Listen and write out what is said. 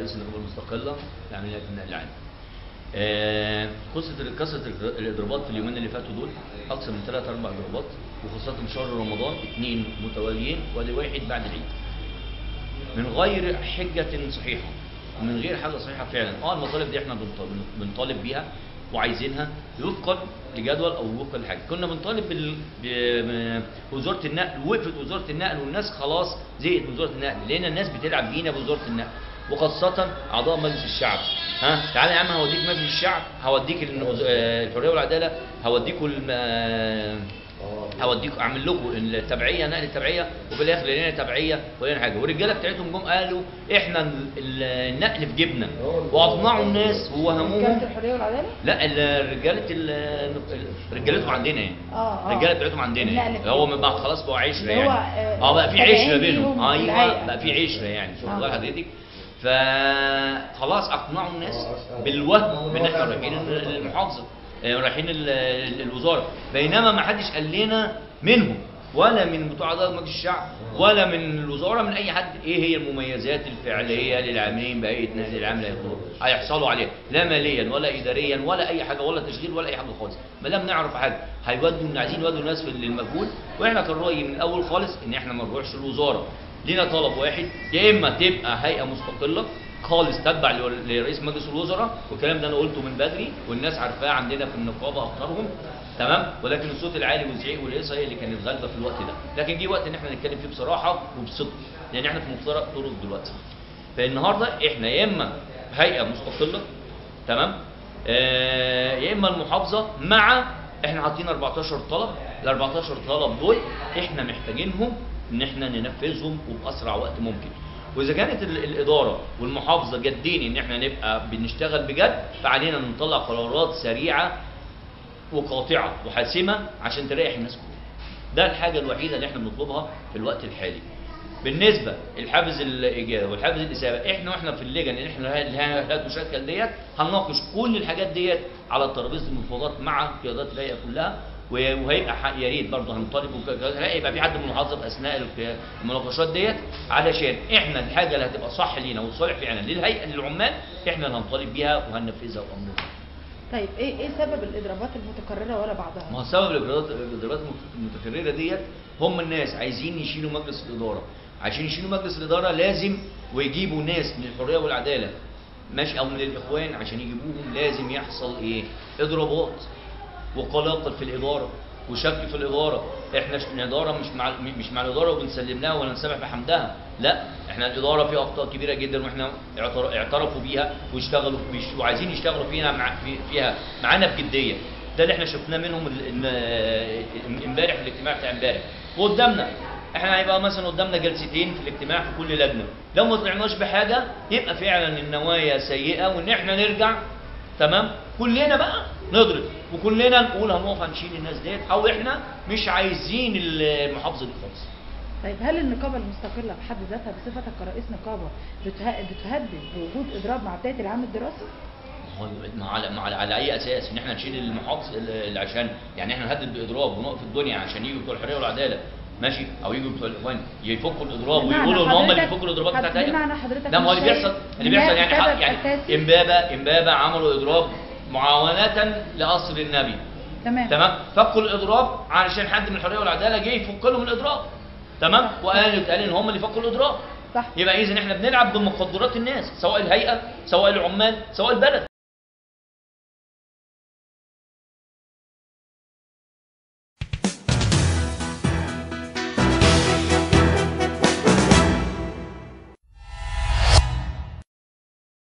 رئيس النقابه المستقله لعمليات النقل العام. آه، قصه كثره الاضرابات في اليومين اللي فاتوا دول اكثر من ثلاث اربع اضرابات وخاصه في شهر رمضان اثنين متواليين وادي واحد بعد العيد. من غير حجه صحيحه ومن غير حاجه صحيحه فعلا اه المطالب دي احنا بنط- بنطالب بيها وعايزينها وفقا لجدول او وفقا لحاجه كنا بنطالب بال... ب- بوزاره النقل وقفت وزاره النقل والناس خلاص زهقت من وزاره النقل لان الناس بتلعب بينا بوزاره النقل وخاصة أعضاء مجلس الشعب ها تعالى يا عم هوديك مجلس الشعب هوديك ال- آه، الحرية والعدالة هوديكوا الم- آه، هوديكوا اعمل لكم التبعيه نقل التبعيه وفي الاخر لقينا تبعيه ولقينا حاجه والرجاله بتاعتهم جم قالوا احنا ال- ال- النقل في جيبنا واقنعوا الناس ووهموهم كانت الحريه والعداله لا ال- رجاله ال- رجالتهم عندنا يعني اه اه الرجاله بتاعتهم عندنا النقل يعني في هو جيبنا. بقى خلاص بقى عشره اللي يعني هو، آه، اه بقى في تابعين عشره ليهم بينهم في ايوه الهيئة. بقى في عشره يعني شوف آه. والله حضرتك فخلاص اقنعوا الناس بالوهم بان احنا رايحين المحافظه آه، رايحين ال- ال- الوزاره بينما ما حدش قال لنا منهم ولا من بتوع اعضاء مجلس الشعب ولا من الوزاره من اي حد ايه هي المميزات الفعليه للعاملين بهيئه نقل العام اللي هيطلبوا هيحصلوا عليها لا ماليا ولا اداريا ولا اي حاجه ولا تشغيل ولا اي حاجه خالص ما دام نعرف حاجه هيودوا عايزين يودوا الناس في المجهول واحنا كان رايي من الاول خالص ان احنا ما نروحش الوزاره لينا طلب واحد يا اما تبقى هيئه مستقله خالص تتبع لو- لرئيس مجلس الوزراء والكلام ده انا قلته من بدري والناس عارفاه عندنا في النقابه اكترهم تمام ولكن الصوت العالي والزعيق والهيصه هي اللي كانت غالبه في الوقت ده لكن جه وقت ان احنا نتكلم فيه بصراحه وبصدق لان احنا في مفترق طرق دلوقتي فالنهارده احنا يا اما هيئه مستقله تمام آه يا اما المحافظه مع احنا حاطين 14 طلب ال 14 طلب دول احنا محتاجينهم ان احنا ننفذهم وباسرع وقت ممكن واذا كانت ال- الاداره والمحافظه جادين ان احنا نبقى بنشتغل بجد فعلينا نطلع قرارات سريعه وقاطعه وحاسمه عشان تريح الناس كلها ده الحاجه الوحيده اللي احنا بنطلبها في الوقت الحالي بالنسبه للحافز الاجابه والحافز الاسابه احنا واحنا في اللجن اللي احنا اللي هتشكل ديت هنناقش كل الحاجات ديت على ترابيزه المفاوضات مع قيادات الهيئه كلها و- وهيبقى ح- يا ريت برضه هنطالب وك- لا يبقى في حد من المحافظه اثناء الك- المناقشات ديت علشان احنا الحاجه اللي هتبقى صح لينا وصالح فعلا للهيئه للعمال احنا اللي هنطالب بيها وهننفذها وامرها طيب ايه ايه سبب الاضرابات المتكرره ولا بعضها ما هو سبب الاجراءات الاجراءات المتكرره ديت هم الناس عايزين يشيلوا مجلس الاداره عشان يشيلوا مجلس الاداره لازم ويجيبوا ناس من الحريه والعداله ماشي او من الاخوان عشان يجيبوهم لازم يحصل ايه اضرابات وقلاقل في الاداره وشك في الاداره احنا ش- الاداره مش مع مش مع الاداره وبنسلم لها ولا نسامح بحمدها لا احنا الاداره فيها اخطاء كبيره جدا واحنا اعتر- اعترفوا بيها واشتغلوا ويش- وعايزين يشتغلوا فينا مع في- فيها معانا بجديه ده اللي احنا شفناه منهم ال- ال- امبارح في الاجتماع بتاع امبارح وقدامنا احنا هيبقى مثلا قدامنا جلستين في الاجتماع في كل لجنه لو ما طلعناش بحاجه يبقى فعلا النوايا سيئه وان احنا نرجع تمام كلنا بقى نضرب وكلنا نقول هنقف هنشيل الناس ديت او احنا مش عايزين المحافظه دي خالص طيب هل النقابه المستقله بحد ذاتها بصفتك كرئيس نقابه بته- بتهدد بوجود اضراب مع بدايه العام الدراسي؟ ما هو مع على, مع على اي اساس ان احنا نشيل المحافظ ال- ال- عشان يعني احنا نهدد باضراب ونقف الدنيا عشان يجوا بتوع الحريه والعداله ماشي او يجوا بتوع الاخوان يفكوا الاضراب بمعنى ويقولوا ان هم اللي حضرتك- يفكوا الاضرابات حض- بتاعت بمعنى حضرتك لا ما هو مش اللي شايف بيحصل اللي إن هي بيحصل يعني سبب حق- يعني أساسي؟ امبابه امبابه عملوا اضراب معاونة لقصر النبي تمام تمام فكوا الاضراب علشان حد من الحريه والعداله جه يفك لهم الاضراب تمام وقال قال ان هم اللي فكوا الاضراب صح يبقى اذا احنا بنلعب بمقدرات الناس سواء الهيئه سواء العمال سواء البلد